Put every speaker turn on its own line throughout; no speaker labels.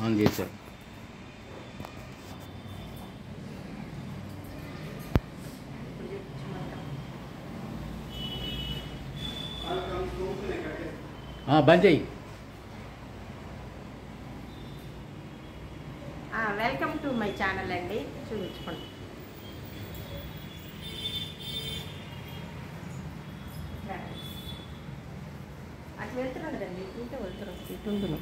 on చేశారు ఆ, బంద్ చెయ్యి
వెల్కమ్ టు మై ఛానల్ అండి చూపించుకోండి అటు వెళ్తున్నాడు కదండి ఇటుంటే వెళ్తున్నాం ఇటుండును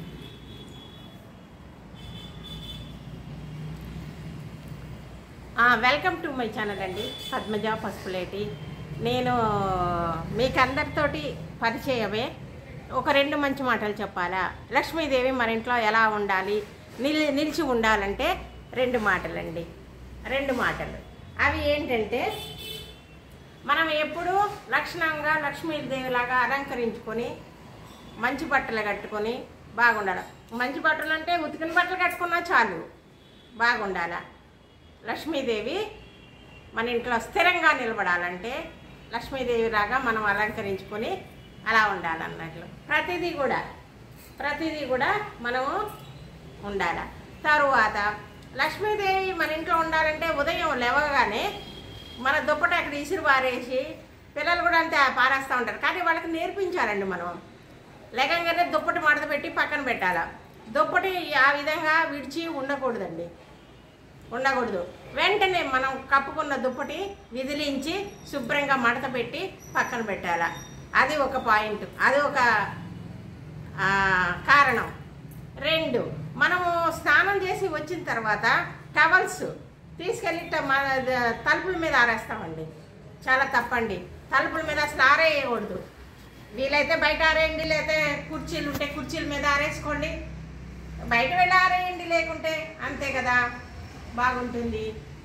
వెల్కమ్ టు మై ఛానల్ అండి పద్మజ పసుపులేటి నేను మీకు అందరితోటి పరిచయమే ఒక రెండు మంచి మాటలు చెప్పాలా లక్ష్మీదేవి మన ఇంట్లో ఎలా ఉండాలి నిలి నిలిచి ఉండాలంటే రెండు మాటలండి రెండు మాటలు అవి ఏంటంటే మనం ఎప్పుడూ లక్షణంగా లక్ష్మీదేవిలాగా అలంకరించుకొని మంచి బట్టలు కట్టుకొని బాగుండాలి మంచి బట్టలు అంటే ఉతికిన బట్టలు కట్టుకున్నా చాలు బాగుండాల లక్ష్మీదేవి మన ఇంట్లో స్థిరంగా నిలబడాలంటే లక్ష్మీదేవి లాగా మనం అలంకరించుకొని అలా ఉండాలన్నట్లు ప్రతిదీ కూడా ప్రతిదీ కూడా మనము ఉండాల తరువాత లక్ష్మీదేవి మన ఇంట్లో ఉండాలంటే ఉదయం లేవగానే మన దుప్పట అక్కడ ఇసురు పారేసి పిల్లలు కూడా అంతే పారేస్తూ ఉంటారు కానీ వాళ్ళకి నేర్పించాలండి మనం లేకంగానే దుప్పటి మడత పెట్టి పక్కన పెట్టాలి దుప్పటి ఆ విధంగా విడిచి ఉండకూడదండి ఉండకూడదు వెంటనే మనం కప్పుకున్న దుప్పటి విదిలించి శుభ్రంగా మడత పెట్టి పక్కన పెట్టాలి అది ఒక పాయింట్ అది ఒక ఆ, కారణం రెండు మనము స్నానం చేసి వచ్చిన తర్వాత టవల్స్ తీసుకెళ్ళి ట- మన ద- తలుపుల మీద ఆరేస్తామండి చాలా తప్పండి తలుపుల మీద అసలు ఆరేయకూడదు వీలైతే బయట ఆరేయండి లేకపోతే కుర్చీలు ఉంటే కుర్చీల మీద ఆరేసుకోండి బయట వెళ్ళి ఆరేయండి లేకుంటే అంతే కదా బాగుంటుంది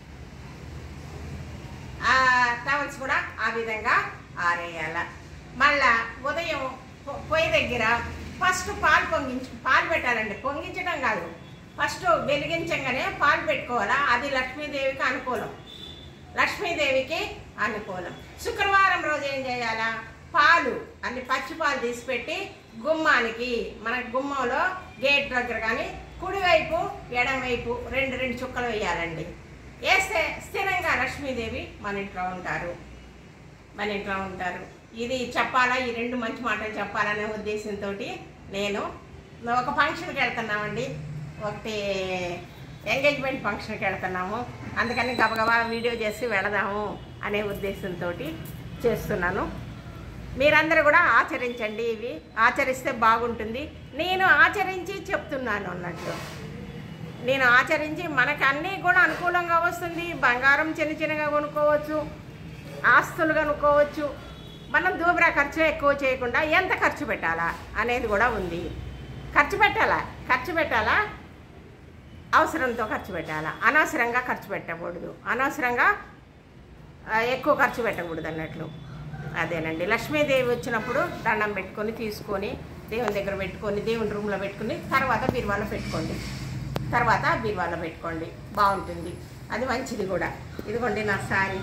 ఆ టవల్స్ కూడా ఆ విధంగా ఆరేయాల మళ్ళా ఉదయం పొ- పొయ్యి దగ్గర ఫస్ట్ పాలు పొంగించు పాలు పెట్టాలండి పొంగించడం కాదు ఫస్ట్ వెలిగించగానే పాలు పెట్టుకోవాలా అది లక్ష్మీదేవికి అనుకూలం లక్ష్మీదేవికి అనుకూలం శుక్రవారం రోజు ఏం చేయాలా పాలు అన్ని పచ్చి పాలు తీసి పెట్టి గుమ్మానికి మన గుమ్మంలో గేట్ దగ్గర కానీ కుడివైపు ఎడమవైపు రెండు రెండు చుక్కలు వేయాలండి వేస్తే స్థిరంగా లక్ష్మీదేవి మన ఇంట్లో ఉంటారు మన ఇంట్లో ఉంటారు ఇది చెప్పాలా ఈ రెండు మంచి మాటలు చెప్పాలనే ఉద్దేశంతో నేను ఒక ఫంక్షన్కి వెళ్తున్నామండి ఒకటి ఎంగేజ్మెంట్ ఫంక్షన్కి వెళ్తున్నాము అందుకని గబగబా వీడియో చేసి వెళదాము అనే ఉద్దేశంతో చేస్తున్నాను మీరందరూ కూడా ఆచరించండి ఇవి ఆచరిస్తే బాగుంటుంది నేను ఆచరించి చెప్తున్నాను అన్నట్లు నేను ఆచరించి మనకు అన్నీ కూడా అనుకూలంగా వస్తుంది బంగారం చిన్న చిన్నగా కొనుక్కోవచ్చు ఆస్తులు కొనుక్కోవచ్చు మనం దూబరా ఖర్చు ఎక్కువ చేయకుండా ఎంత ఖర్చు పెట్టాలా అనేది కూడా ఉంది ఖర్చు పెట్టాలా ఖర్చు పెట్టాలా అవసరంతో ఖర్చు పెట్టాలా అనవసరంగా ఖర్చు పెట్టకూడదు అనవసరంగా ఆ, ఎక్కువ ఖర్చు పెట్టకూడదు అన్నట్లు అదేనండి లక్ష్మీదేవి వచ్చినప్పుడు దండం పెట్టుకొని తీసుకొని దేవుని దగ్గర పెట్టుకొని దేవుని రూమ్లో పెట్టుకొని తర్వాత బీరువాలో పెట్టుకోండి తర్వాత బీరువాలో పెట్టుకోండి బాగుంటుంది అది మంచిది కూడా ఇదిగోండి నా సారీ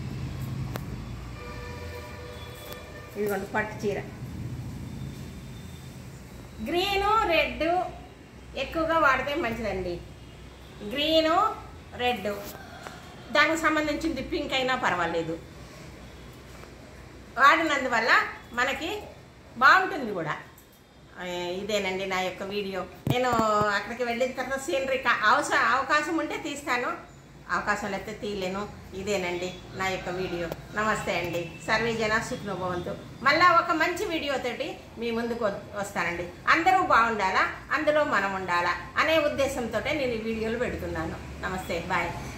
ఇదిగోండి పట్టు చీర గ్రీను రెడ్ ఎక్కువగా వాడితే మంచిదండి గ్రీను రెడ్ దానికి సంబంధించింది పింక్ అయినా పర్వాలేదు వాడినందువల్ల మనకి బాగుంటుంది కూడా ఆ, ఇదేనండి నా యొక్క వీడియో నేను అక్కడికి వెళ్ళిన తర్వాత సీనరీ అవస అవకాశం ఉంటే తీస్తాను అవకాశం లేకపోతే తీయలేను ఇదేనండి నా యొక్క వీడియో నమస్తే అండి సర్వే జన సుఖనుభవంతు మళ్ళా ఒక మంచి వీడియోతోటి మీ ముందుకు వ- వస్తానండి అందరూ బాగుండాలా అందులో మనం ఉండాలా అనే ఉద్దేశంతో నేను ఈ వీడియోలు పెడుతున్నాను నమస్తే బాయ్